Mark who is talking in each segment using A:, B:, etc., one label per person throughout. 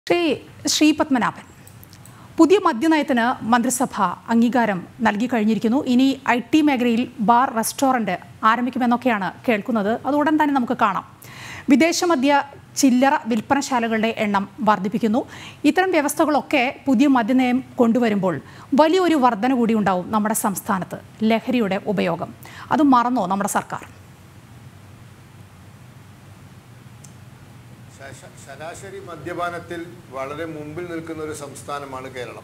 A: ശ്രീ ശ്രീ പത്മനാഭൻ പുതിയ മദ്യനയത്തിന് മന്ത്രിസഭ അംഗീകാരം നൽകി കഴിഞ്ഞിരിക്കുന്നു ഇനി ഐ ടി മേഖലയിൽ ബാർ റെസ്റ്റോറൻറ്റ് ആരംഭിക്കുമെന്നൊക്കെയാണ് കേൾക്കുന്നത് അത് ഉടൻ തന്നെ നമുക്ക് കാണാം വിദേശ മദ്യ ചില്ലറ വിൽപ്പനശാലകളുടെ എണ്ണം വർദ്ധിപ്പിക്കുന്നു ഇത്തരം വ്യവസ്ഥകളൊക്കെ പുതിയ മദ്യനയം കൊണ്ടുവരുമ്പോൾ വലിയൊരു വർധന കൂടി ഉണ്ടാവും നമ്മുടെ സംസ്ഥാനത്ത് ലഹരിയുടെ ഉപയോഗം അത് മറന്നോ നമ്മുടെ സർക്കാർ
B: ശ- ശരാശരി മദ്യപാനത്തിൽ വളരെ മുമ്പിൽ നിൽക്കുന്ന ഒരു സംസ്ഥാനമാണ് കേരളം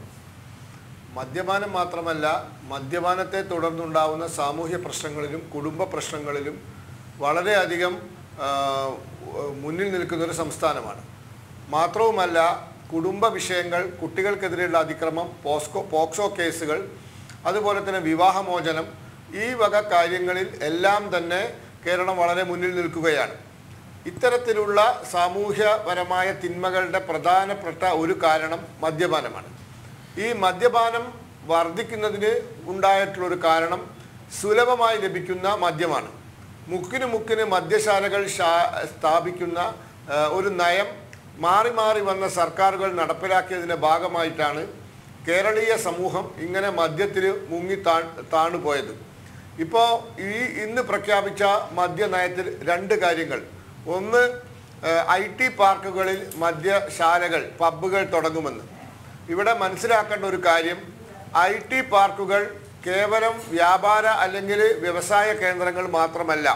B: മദ്യപാനം മാത്രമല്ല മദ്യപാനത്തെ തുടർന്നുണ്ടാവുന്ന സാമൂഹ്യ പ്രശ്നങ്ങളിലും കുടുംബ പ്രശ്നങ്ങളിലും വളരെയധികം ആ, മുന്നിൽ നിൽക്കുന്ന ഒരു സംസ്ഥാനമാണ് മാത്രവുമല്ല കുടുംബ വിഷയങ്ങൾ കുട്ടികൾക്കെതിരെയുള്ള അതിക്രമം പോസ്കോ പോക്സോ കേസുകൾ അതുപോലെ തന്നെ വിവാഹമോചനം ഈ വക കാര്യങ്ങളിൽ എല്ലാം തന്നെ കേരളം വളരെ മുന്നിൽ നിൽക്കുകയാണ് ഇത്തരത്തിലുള്ള സാമൂഹ്യപരമായ തിന്മകളുടെ പ്രധാനപ്പെട്ട ഒരു കാരണം മദ്യപാനമാണ് ഈ മദ്യപാനം വർദ്ധിക്കുന്നതിന് ഉണ്ടായിട്ടുള്ള ഒരു കാരണം സുലഭമായി ലഭിക്കുന്ന മദ്യമാണ് മുക്കിന് മുക്കിന് മദ്യശാലകൾ ഷാ- സ്ഥാപിക്കുന്ന ആ, ഒരു നയം മാറി മാറി വന്ന സർക്കാരുകൾ നടപ്പിലാക്കിയതിൻ്റെ ഭാഗമായിട്ടാണ് കേരളീയ സമൂഹം ഇങ്ങനെ മദ്യത്തിൽ മുങ്ങി താ താണുപോയത് ഇപ്പോൾ ഈ ഇന്ന് പ്രഖ്യാപിച്ച മദ്യനയത്തിൽ രണ്ട് കാര്യങ്ങൾ ഒന്ന് ഐ ടി പാർക്കുകളിൽ മദ്യശാലകൾ പബ്ബുകൾ തുടങ്ങുമെന്ന് ഇവിടെ മനസ്സിലാക്കേണ്ട ഒരു കാര്യം ഐ ടി പാർക്കുകൾ കേവലം വ്യാപാര അല്ലെങ്കിൽ വ്യവസായ കേന്ദ്രങ്ങൾ മാത്രമല്ല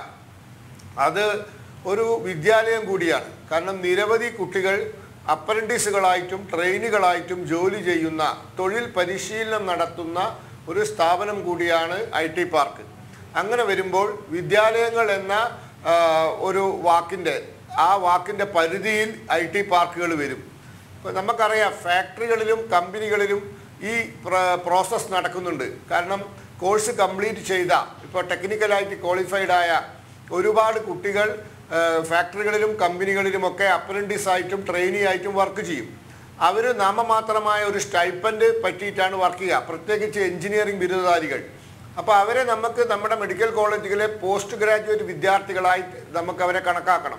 B: അത് ഒരു വിദ്യാലയം കൂടിയാണ് കാരണം നിരവധി കുട്ടികൾ അപ്രന്റീസുകളായിട്ടും ട്രെയിനുകളായിട്ടും ജോലി ചെയ്യുന്ന തൊഴിൽ പരിശീലനം നടത്തുന്ന ഒരു സ്ഥാപനം കൂടിയാണ് ഐ ടി പാർക്ക് അങ്ങനെ വരുമ്പോൾ വിദ്യാലയങ്ങൾ എന്ന ആ, ഒരു വാക്കിൻ്റെ ആ വാക്കിൻ്റെ പരിധിയിൽ ഐ ടി പാർക്കുകൾ വരും ഇപ്പോൾ നമുക്കറിയാം ഫാക്ടറികളിലും കമ്പനികളിലും ഈ പ്രോസസ്സ് നടക്കുന്നുണ്ട് കാരണം കോഴ്സ് കംപ്ലീറ്റ് ചെയ്ത ഇപ്പോൾ ടെക്നിക്കലായിട്ട് ക്വാളിഫൈഡ് ആയ ഒരുപാട് കുട്ടികൾ ആ, ഫാക്ടറികളിലും കമ്പനികളിലുമൊക്കെ അപ്രൻറ്റീസ് ആയിട്ടും ട്രെയിനി ആയിട്ടും വർക്ക് ചെയ്യും അവർ നാമമാത്രമായ ഒരു സ്റ്റൈപ്പൻഡ് പറ്റിയിട്ടാണ് വർക്ക് ചെയ്യുക പ്രത്യേകിച്ച് എഞ്ചിനീയറിംഗ് ബിരുദധാരികൾ അപ്പോൾ അവരെ നമുക്ക് നമ്മുടെ മെഡിക്കൽ കോളേജുകളിലെ പോസ്റ്റ് ഗ്രാജുവേറ്റ് വിദ്യാർത്ഥികളായി നമുക്ക് അവരെ കണക്കാക്കണം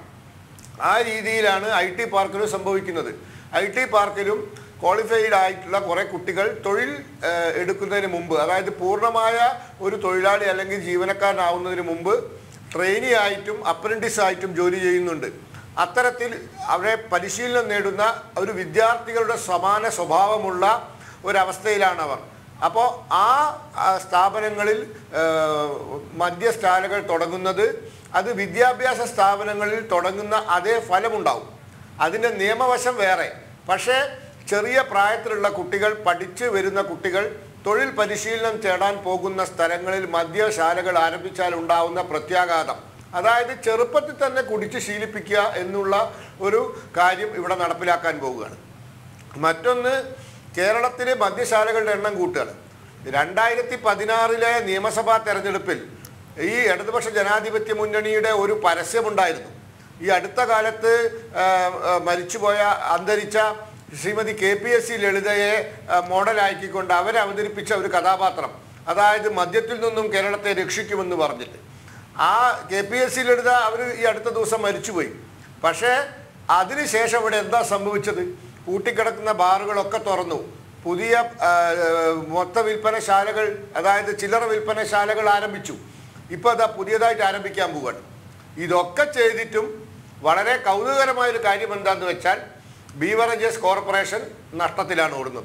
B: ആ രീതിയിലാണ് ഐ ടി പാർക്കിലും സംഭവിക്കുന്നത് ഐ ടി പാർക്കിലും ക്വാളിഫൈഡ് ആയിട്ടുള്ള കുറേ കുട്ടികൾ തൊഴിൽ ഏഹ്, എടുക്കുന്നതിന് മുമ്പ് അതായത് പൂർണ്ണമായ ഒരു തൊഴിലാളി അല്ലെങ്കിൽ ജീവനക്കാരനാവുന്നതിന് മുമ്പ് ട്രെയിനി ആയിട്ടും അപ്രൻറ്റീസ് ആയിട്ടും ജോലി ചെയ്യുന്നുണ്ട് അത്തരത്തിൽ അവരെ പരിശീലനം നേടുന്ന ഒരു വിദ്യാർത്ഥികളുടെ സമാന സ്വഭാവമുള്ള ഒരവസ്ഥയിലാണ് അവർ അപ്പോൾ ആ ആ, സ്ഥാപനങ്ങളിൽ ഏഹ്, മദ്യസ്റ്റാലുകൾ തുടങ്ങുന്നത് അത് വിദ്യാഭ്യാസ സ്ഥാപനങ്ങളിൽ തുടങ്ങുന്ന അതേ ഫലമുണ്ടാവും അതിൻ്റെ നിയമവശം വേറെ പക്ഷേ ചെറിയ പ്രായത്തിലുള്ള കുട്ടികൾ പഠിച്ച് വരുന്ന കുട്ടികൾ തൊഴിൽ പരിശീലനം തേടാൻ പോകുന്ന സ്ഥലങ്ങളിൽ മദ്യശാലകൾ ആരംഭിച്ചാൽ ഉണ്ടാവുന്ന പ്രത്യാഘാതം അതായത് ചെറുപ്പത്തിൽ തന്നെ കുടിച്ച് ശീലിപ്പിക്കുക എന്നുള്ള ഒരു കാര്യം ഇവിടെ നടപ്പിലാക്കാൻ പോവുകയാണ് മറ്റൊന്ന് കേരളത്തിലെ മദ്യശാലകളുടെ എണ്ണം കൂട്ടുകയാണ് രണ്ടായിരത്തി പതിനാറിലെ നിയമസഭാ തെരഞ്ഞെടുപ്പിൽ ഈ ഇടതുപക്ഷ ജനാധിപത്യ മുന്നണിയുടെ ഒരു പരസ്യമുണ്ടായിരുന്നു ഈ അടുത്ത കാലത്ത് ആ, ആ, മരിച്ചുപോയ അന്തരിച്ച Shrimati K P S C ലളിതയെ ആ, മോഡലാക്കിക്കൊണ്ട് അവരെ അവതരിപ്പിച്ച ഒരു കഥാപാത്രം അതായത് മദ്യത്തിൽ നിന്നും കേരളത്തെ രക്ഷിക്കുമെന്ന് പറഞ്ഞിട്ട് ആ K P S C Lalitha അവർ ഈ അടുത്ത ദിവസം മരിച്ചുപോയി പക്ഷേ അതിനുശേഷം ഇവിടെ എന്താ സംഭവിച്ചത് പൂട്ടിക്കിടക്കുന്ന ബാറുകളൊക്കെ തുറന്നു പുതിയ ആ, മൊത്ത വിൽപ്പനശാലകൾ അതായത് ചില്ലറ വിൽപ്പനശാലകൾ ആരംഭിച്ചു ഇപ്പോൾ അതാ പുതിയതായിട്ട് ആരംഭിക്കാൻ പോവുകയാണ് ഇതൊക്കെ ചെയ്തിട്ടും വളരെ കൗതുകകരമായ ഒരു കാര്യം എന്താണെന്ന് വെച്ചാൽ ബീവറേജസ് കോർപ്പറേഷൻ നഷ്ടത്തിലാണ് ഓടുന്നത്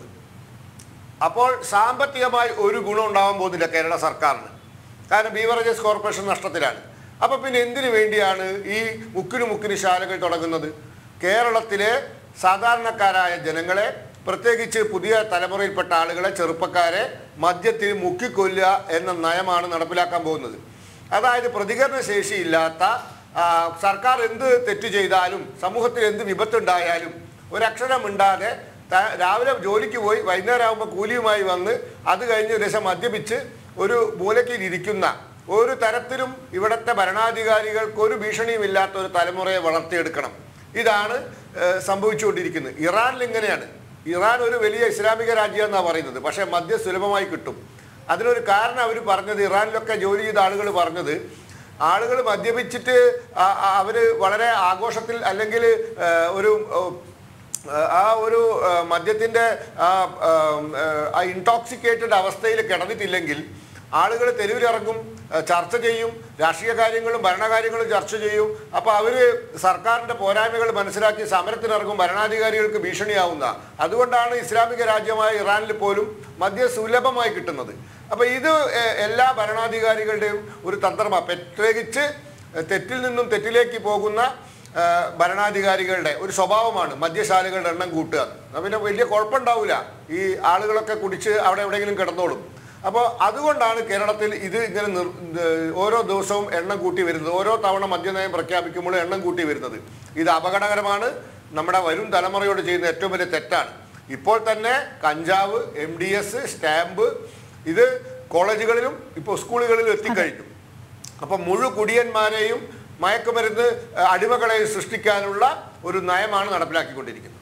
B: അപ്പോൾ സാമ്പത്തികമായി ഒരു ഗുണം ഉണ്ടാവാൻ പോകുന്നില്ല കേരള സർക്കാരിന് കാരണം ബീവറേജസ് കോർപ്പറേഷൻ നഷ്ടത്തിലാണ് അപ്പോൾ പിന്നെ എന്തിനു വേണ്ടിയാണ് ഈ മുക്കിന് മുക്കിന് ശാലകൾ തുടങ്ങുന്നത് കേരളത്തിലെ സാധാരണക്കാരായ ജനങ്ങളെ പ്രത്യേകിച്ച് പുതിയ തലമുറയിൽപ്പെട്ട ആളുകളെ ചെറുപ്പക്കാരെ മദ്യത്തിൽ മുക്കിക്കൊല്ലുക എന്ന നയമാണ് നടപ്പിലാക്കാൻ പോകുന്നത് അതായത് പ്രതികരണ ശേഷിയില്ലാത്ത ആ, സർക്കാർ എന്ത് തെറ്റ് ചെയ്താലും സമൂഹത്തിൽ എന്ത് വിപത്തുണ്ടായാലും ഒരക്ഷരം മിണ്ടാതെ ത- രാവിലെ ജോലിക്ക് പോയി വൈകുന്നേരം ആകുമ്പോൾ കൂലിയുമായി വന്ന് അത് കഴിഞ്ഞ് ഒരു ദിവസം മദ്യപിച്ച് ഒരു മൂലയ്ക്ക് ഇരിക്കുന്ന ഒരു തരത്തിലും ഇവിടുത്തെ ഭരണാധികാരികൾക്ക് ഒരു ഭീഷണിയുമില്ലാത്ത ഒരു തലമുറയെ വളർത്തിയെടുക്കണം ഇതാണ് ഏഹ്, സംഭവിച്ചുകൊണ്ടിരിക്കുന്നത് ഇറാനിൽ ഇങ്ങനെയാണ് ഇറാൻ ഒരു വലിയ ഇസ്ലാമിക രാജ്യം എന്നാണ് പറയുന്നത് പക്ഷേ മദ്യം സുലഭമായി കിട്ടും അതിനൊരു കാരണം അവർ പറഞ്ഞത് ഇറാനിലൊക്കെ ജോലി ചെയ്ത ആളുകൾ പറഞ്ഞത് ആളുകൾ മദ്യപിച്ചിട്ട് അവർ വളരെ ആഘോഷത്തിൽ അല്ലെങ്കിൽ ഏഹ്, ഒരു ഏഹ്, ആ ഒരു ആ, മദ്യത്തിന്റെ ആ ആ ഇൻടോക്സിക്കേറ്റഡ് അവസ്ഥയിൽ കിടന്നിട്ടില്ലെങ്കിൽ ആളുകൾ തെരുവിലിറങ്ങും ആ, ചർച്ച ചെയ്യും രാഷ്ട്രീയ കാര്യങ്ങളും ഭരണകാര്യങ്ങളും ചർച്ച ചെയ്യും അപ്പോൾ അവര് സർക്കാരിന്റെ പോരായ്മകൾ മനസ്സിലാക്കി സമരത്തിനിറങ്ങും ഭരണാധികാരികൾക്ക് ഭീഷണിയാവുന്ന അതുകൊണ്ടാണ് ഇസ്ലാമിക രാജ്യമായ ഇറാനിൽ പോലും മദ്യം സുലഭമായി കിട്ടുന്നത് അപ്പൊ ഇത് എ- എല്ലാ ഭരണാധികാരികളുടെയും ഒരു തന്ത്രമാണ് പ്രത്യേകിച്ച് തെറ്റിൽ നിന്നും തെറ്റിലേക്ക് പോകുന്ന ആ, ഭരണാധികാരികളുടെ ഒരു സ്വഭാവമാണ് മദ്യശാലകളുടെ എണ്ണം കൂട്ടുക എന്നാ പിന്നെ വലിയ കുഴപ്പമുണ്ടാവില്ല ഈ ആളുകളൊക്കെ കുടിച്ച് അവിടെ എവിടെയെങ്കിലും കിടന്നോളും അപ്പോൾ അതുകൊണ്ടാണ് കേരളത്തിൽ ഇത് ഇങ്ങനെ നിർ ഏർ ഓരോ ദിവസവും എണ്ണം കൂട്ടി വരുന്നത് ഓരോ തവണ മദ്യനയം പ്രഖ്യാപിക്കുമ്പോൾ എണ്ണം കൂട്ടി വരുന്നത് ഇത് അപകടകരമാണ് നമ്മുടെ വരും തലമുറയോട് ചെയ്യുന്ന ഏറ്റവും വലിയ തെറ്റാണ് ഇപ്പോൾ തന്നെ കഞ്ചാവ് എം ഡി എസ് സ്റ്റാമ്പ് ഇത് കോളേജുകളിലും ഇപ്പോൾ സ്കൂളുകളിലും എത്തിക്കഴിഞ്ഞു അപ്പൊ മുഴു കുടിയന്മാരെയും മയക്കുമരുന്ന് അഹ് അടിമകളെയും സൃഷ്ടിക്കാനുള്ള ഒരു നയമാണ് നടപ്പിലാക്കിക്കൊണ്ടിരിക്കുന്നത്